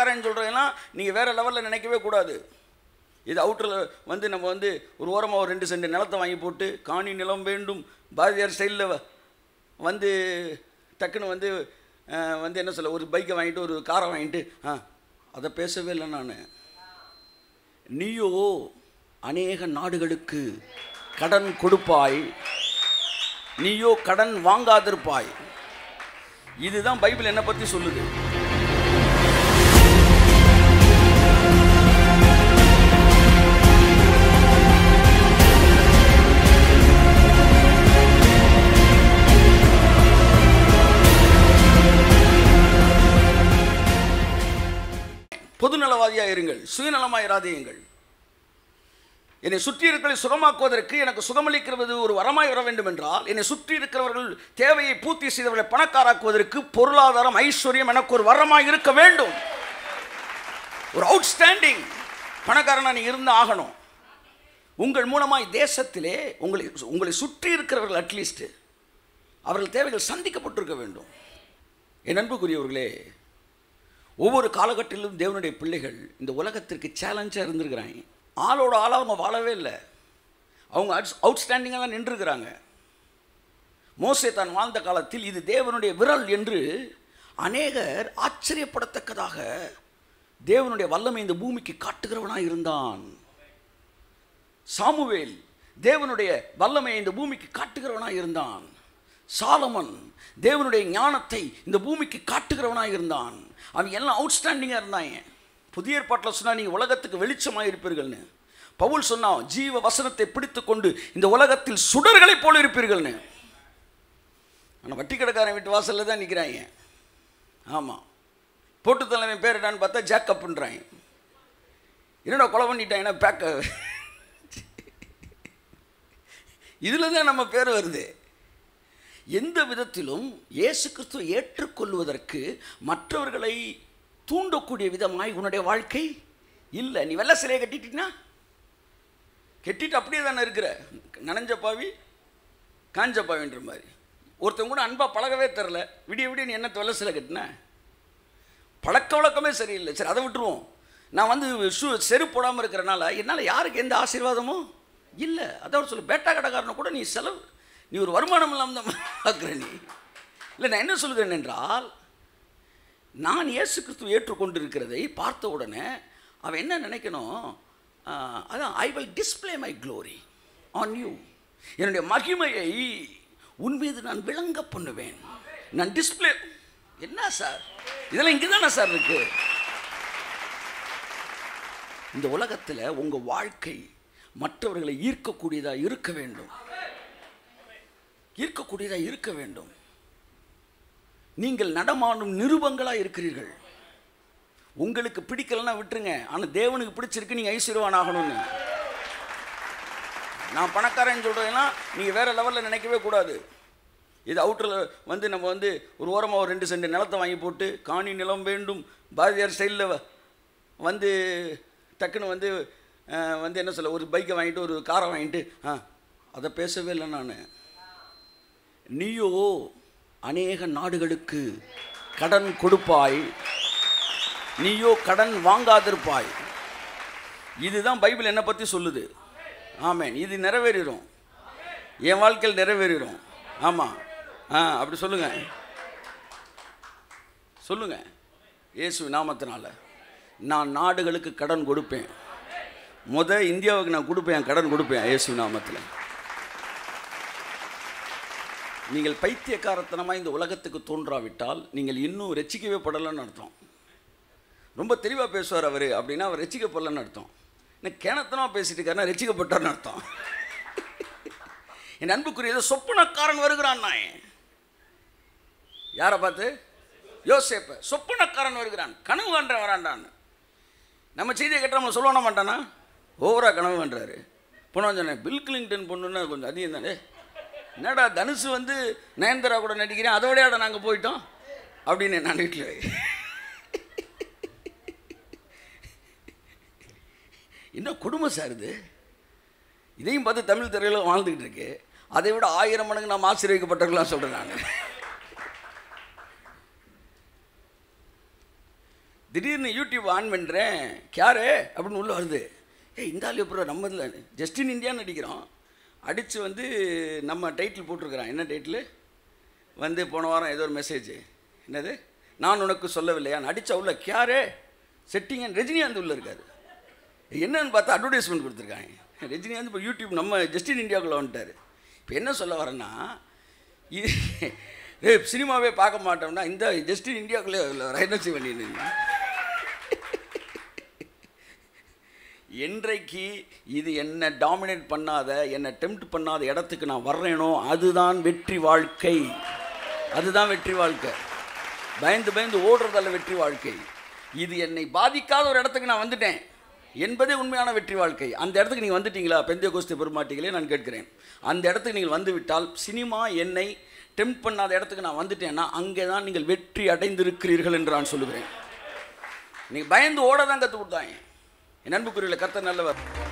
பணக்காரன்னு சொல்கிறதெல்லாம் நீங்கள் வேறு லெவலில் நினைக்கவே கூடாது இது அவுட்டரில் வந்து நம்ம வந்து ஒரு ஓரமாக ஒரு ரெண்டு சென்ட் நிலத்தை வாங்கி போட்டு காணி நிலம் வேண்டும் பாரதியார் ஸ்டைலில் வந்து டக்குன்னு வந்து அஹ், வந்து என்ன சொல்ல ஒரு பைக்கை வாங்கிட்டு ஒரு காரை வாங்கிட்டு ஆ அதை பேசவே இல்லை நான் நீயோ அநேக நாடுகளுக்கு கடன் கொடுப்பாய் நீயோ கடன் வாங்காதிருப்பாய் இதுதான் பைபிள் என்னை பற்றி சொல்லுது பொதுநலவாதியாக இருங்கள் சுயநலமாக இராதேயுங்கள் என்னை சுற்றி இருக்கிறவர்களை சுகமாக்குவதற்கு எனக்கு சுகமளிக்கிறது ஒரு வரமாய் வர வேண்டும் என்றால் என்னை சுற்றி இருக்கிறவர்கள் தேவையை பூர்த்தி செய்தவர்களை பணக்காராக்குவதற்கு பொருளாதாரம் ஐஸ்வர்யம் எனக்கு ஒரு வரமாய் இருக்க வேண்டும் ஒரு அவுட்ஸ்டாண்டிங் பணக்காரனா நீ இருந்து ஆகணும் உங்கள் மூலமாய் தேசத்திலே உங்களை உங்களை சுற்றி இருக்கிறவர்கள் அட்லீஸ்ட் அவர்கள் தேவைகள் சந்திக்கப்பட்டிருக்க வேண்டும் என் அன்புக்குரியவர்களே ஒவ்வொரு காலகட்டத்திலும் தேவனுடைய பிள்ளைகள் இந்த உலகத்திற்கு சேலஞ்சாக இருந்திருக்கிறாங்க ஆளோட ஆளாக அவங்க வாழவே இல்லை அவங்க அவுட்ஸ்டாண்டிங்காக தான் நின்றுருக்கிறாங்க மோசே தான் வாழ்ந்த காலத்தில் இது தேவனுடைய விரல் என்று அநேகர் ஆச்சரியப்படத்தக்கதாக தேவனுடைய வல்லமை இந்த பூமிக்கு காட்டுகிறவனாக இருந்தான் சாமுவேல் தேவனுடைய வல்லமையை இந்த பூமிக்கு காட்டுகிறவனாக இருந்தான் சாலமன் தேவனுடைய ஞானத்தை இந்த பூமிக்கு காட்டுகிறவனாக இருந்தான் அவன் எல்லாம் அவுட்ஸ்டாண்டிங்காக இருந்தாங்க புதிய ஏற்பாட்டில் சொன்னால் நீங்கள் உலகத்துக்கு வெளிச்சமாக இருப்பீர்கள்னு பவுல் சொன்னான் ஜீவ வசனத்தை பிடித்து கொண்டு இந்த உலகத்தில் சுடர்களைப் போல இருப்பீர்கள்னு ஆனால் வட்டி கடைக்காரன் வீட்டு வாசலில் தான் நிற்கிறாங்க ஆமாம் போட்டு தலைமை பேர் என்னன்னு பார்த்தா ஜாக்கப்ன்றாங்க என்னடா கொலை பண்ணிட்டாங்கன்னா பேக்க இதில் தான் நம்ம பேர் வருது எந்த விதத்திலும் இயேசு கிறிஸ்துவை ஏற்றுக்கொள்வதற்கு மற்றவர்களை தூண்டக்கூடிய விதமாய் உன்னுடைய வாழ்க்கை இல்லை நீ வெள்ளை சிலையை கட்டிட்டீங்கன்னா கட்டிட்டு அப்படியே தானே இருக்கிற நனைஞ்ச பாவி காஞ்ச பாவின்ற மாதிரி ஒருத்தன் கூட அன்பாக பழகவே தெரில விடிய விடிய நீ என்ன வெள்ளை சிலை கட்டின பழக்க வழக்கமே சரியில்லை சரி அதை விட்டுருவோம் நான் வந்து ஷூ செருப்பு போடாமல் இருக்கிறனால என்னால் யாருக்கு எந்த ஆசீர்வாதமும் இல்லை அதான் சொல்லு பேட்டா கடைக்காரனை கூட நீ செலவு நீ ஒரு வருமானம் இல்லாமல் தான் பார்க்குற நீ இல்லை நான் என்ன சொல்கிறேன் என்றால் நான் இயேசு கிறிஸ்துவ ஏற்றுக்கொண்டிருக்கிறதை பார்த்த உடனே அவன் என்ன நினைக்கணும் ஆஹ், அதான் I will display my glory on you என்னுடைய மகிமையை உன் மீது நான் விளங்க பண்ணுவேன் நான் டிஸ்ப்ளே என்ன சார் இதெல்லாம் இங்கே தானே சார் இருக்கு இந்த உலகத்தில் உங்கள் வாழ்க்கை மற்றவர்களை ஈர்க்கக்கூடியதாக இருக்க வேண்டும் ஈர்க்கக்கூடியதாக இருக்க வேண்டும் நீங்கள் நடமாடும் நிருபங்களாக இருக்கிறீர்கள் உங்களுக்கு பிடிக்கலன்னா விட்டுருங்க ஆனால் தேவனுக்கு பிடிச்சிருக்கு நீங்கள் ஐஸ்வர்யவான் ஆகணும்னு நான் பணக்காரன் சொல்கிறதெல்லாம் நீங்கள் வேறு லெவலில் நினைக்கவே கூடாது இது அவுட்டரில் வந்து நம்ம வந்து ஒரு ஓரமாக ஒரு ரெண்டு சென்ட் நிலத்தை வாங்கி போட்டு காணி நிலம் வேண்டும் பாரதியார் ஸ்டைலில் வந்து டக்குன்னு வந்து அஹ், வந்து என்ன சொல்ல ஒரு பைக்கை வாங்கிட்டு ஒரு காரை வாங்கிட்டு ஆ அதை பேசவே இல்லை நான் நீயோ அநேக நாடுகளுக்கு கடன் கொடுப்பாய் நீயோ கடன் வாங்காதிருப்பாய் இதுதான் பைபிள் என்னை பற்றி சொல்லுது ஆமென் இது நிறைவேறிடும் என் வாழ்க்கையில் நிறைவேறிடும் ஆமாம் ஆ அப்படி சொல்லுங்க சொல்லுங்க இயேசு நாமத்தினால நான் நாடுகளுக்கு கடன் கொடுப்பேன் முத இந்தியாவுக்கு நான் கொடுப்பேன் கடன் கொடுப்பேன் இயேசு நாமத்தில் நீங்கள் பைத்தியக்காரத்தனமாக இந்த உலகத்துக்கு தோன்றாவிட்டால் நீங்கள் இன்னும் ரசிக்கவே படலைன்னு அர்த்தம் ரொம்ப தெளிவாக பேசுவார் அவர் அப்படின்னா அவர் ரசிக்கப்படலன்னு அர்த்தம் இன்னும் கிணத்தனமாக பேசிட்டு இருக்காருன்னா ரசிக்கப்பட்டார்னு அர்த்தம் என் அன்புக்குரியது சொப்பனக்காரன் வருகிறான் நான் யாரை பார்த்து யோசேப்ப சொப்பனக்காரன் வருகிறான் கனவு கண்ட வரான்டான்னு நம்ம செய்தியை கேட்டால் நம்ம சொல்ல மாட்டானா ஓவராக கனவு கண்டுறாரு போனோம் சொன்னேன் பில் கிளிங்டன் பொண்ணுன்னா கொஞ்சம் அதிகம் தானே என்னடா தனுஷ் வந்து நயன்தாரா கூட நடிக்கிறேன் அதோடய நாங்கள் போயிட்டோம் அப்படின்னு நான் வீட்டில் இன்னும் குடும்பம் சார் இது இதையும் பார்த்து தமிழ் திரையில் வாழ்ந்துக்கிட்டு இருக்கு அதை விட ஆயிரம் மடங்கு நாம் ஆசீர்வதிக்கப்பட்டவர்களாம் சொல்கிறேன் நான் திடீர்னு யூடியூப் ஆன் பண்ணுறேன் யாரு அப்படின்னு உள்ள வருது ஏய் இந்த ஆள் எப்போ நம்ம இதில் ஜஸ்டின் இந்தியான்னு நடிக்கிறோம் அடித்து வந்து நம்ம டைட்டில் போட்டிருக்கிறான் என்ன டைட்டில் வந்து போன வாரம் ஏதோ ஒரு மெசேஜ் என்னது நான் உனக்கு சொல்லவில்லையா அடிச்ச உள்ள கியாரே செட்டிங் ரஜினிகாந்த் உள்ள இருக்காரு என்னன்னு பார்த்தா அட்வர்டைஸ்மெண்ட் கொடுத்துருக்காங்க ரஜினிகாந்த் இப்போ யூடியூப் நம்ம ஜஸ்டின் இந்தியாவுக்குள்ளே வந்துட்டார் இப்போ என்ன சொல்ல வரேன்னா இது ஏ சினிமாவே பார்க்க மாட்டோம்னா இந்த ஜஸ்டின் இந்தியாவுக்குள்ளே ரைனசி பண்ணிடுங்க என்றைக்கு இது என்ன டாமினேட் பண்ணாத என்னை டெம்ப்ட் பண்ணாத இடத்துக்கு நான் வர்றேனோ அதுதான் வெற்றி வாழ்க்கை அதுதான் வெற்றி வாழ்க்கை பயந்து பயந்து ஓடுறதல்ல வெற்றி வாழ்க்கை இது என்னை பாதிக்காத ஒரு இடத்துக்கு நான் வந்துட்டேன் என்பதே உண்மையான வெற்றி வாழ்க்கை அந்த இடத்துக்கு நீங்கள் வந்துட்டீங்களா பெந்திய கோஸ்தி பெருமாட்டிகளே நான் கேட்கிறேன் அந்த இடத்துக்கு நீங்கள் வந்து விட்டால் சினிமா என்னை டெம்ப்ட் பண்ணாத இடத்துக்கு நான் வந்துட்டேன்னா அங்கே தான் நீங்கள் வெற்றி அடைந்திருக்கிறீர்கள் என்று நான் சொல்லுகிறேன் நீங்கள் பயந்து ஓட தான் கற்றுக் கொடுத்தாங்க என் அன்புக்குரியல கர்த்தர் நல்லவர்